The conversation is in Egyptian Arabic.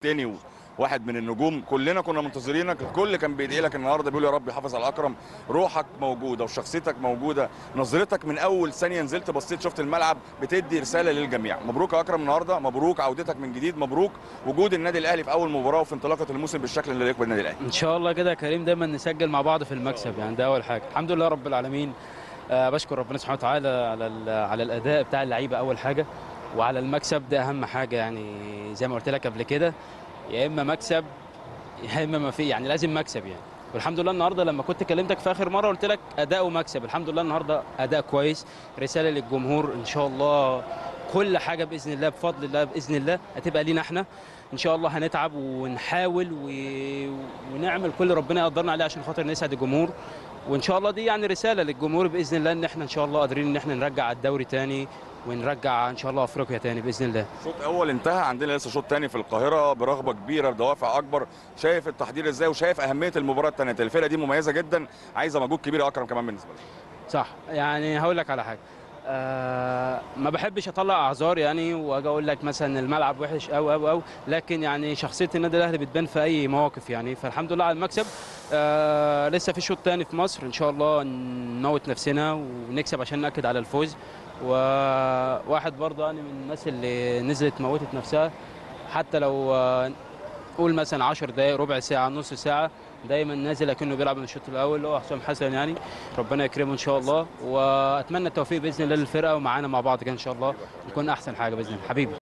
تاني واحد من النجوم كلنا كنا منتظرينك الكل كان بيدعي لك النهارده بيقول يا رب يحافظ على اكرم روحك موجوده وشخصيتك موجوده نظرتك من اول ثانيه نزلت بصيت شفت الملعب بتدي رساله للجميع مبروك يا اكرم النهارده مبروك عودتك من جديد مبروك وجود النادي الاهلي في اول مباراه وفي انطلاقه الموسم بالشكل اللي يليق بالنادي الاهلي ان شاء الله كده يا كريم دايما نسجل مع بعض في المكسب يعني ده اول حاجه الحمد لله رب العالمين آه بشكر ربنا سبحانه وتعالى على ال- على الاداء بتاع اللعيبه اول حاجه وعلى المكسب ده اهم حاجه يعني زي ما قلت لك قبل كده يا اما مكسب يا اما ما في يعني لازم مكسب يعني والحمد لله النهارده لما كنت كلمتك في اخر مره قلت لك اداء ومكسب الحمد لله النهارده اداء كويس رساله للجمهور ان شاء الله كل حاجه باذن الله بفضل الله باذن الله هتبقى لينا احنا ان شاء الله هنتعب ونحاول و... ونعمل كل ربنا يقدرنا عليه عشان خاطر نسعد الجمهور وان شاء الله دي يعني رساله للجمهور باذن الله ان احنا ان شاء الله قادرين ان احنا نرجع الدوري تاني ونرجع ان شاء الله افريقيا تاني باذن الله شوط اول انتهى عندنا لسه شوط تاني في القاهره برغبه كبيره بدوافع اكبر شايف التحضير ازاي وشايف اهميه المباراه الثانيه الفرقه دي مميزه جدا عايزه مجهود كبير يا اكرم كمان بالنسبه لك صح يعني هقول لك على حاجه آه ما بحبش اطلع اعذار يعني واجي اقول لك مثلا الملعب وحش او او او لكن يعني شخصيه النادي الاهلي بتبان في اي مواقف يعني فالحمد لله على المكسب آه لسه في شوط تاني في مصر ان شاء الله نموت نفسنا ونكسب عشان ناكد على الفوز وواحد برضه يعني من الناس اللي نزلت موتت نفسها حتى لو آه، قول مثلا 10 دقائق ربع ساعه نص ساعه دايما نازل اكنه بيلعب من الشوط الاول اللي هو حسام حسن يعني ربنا يكرمه ان شاء الله واتمنى التوفيق باذن الله للفرقه ومعانا مع بعض كده ان شاء الله نكون احسن حاجه باذن الله حبيبي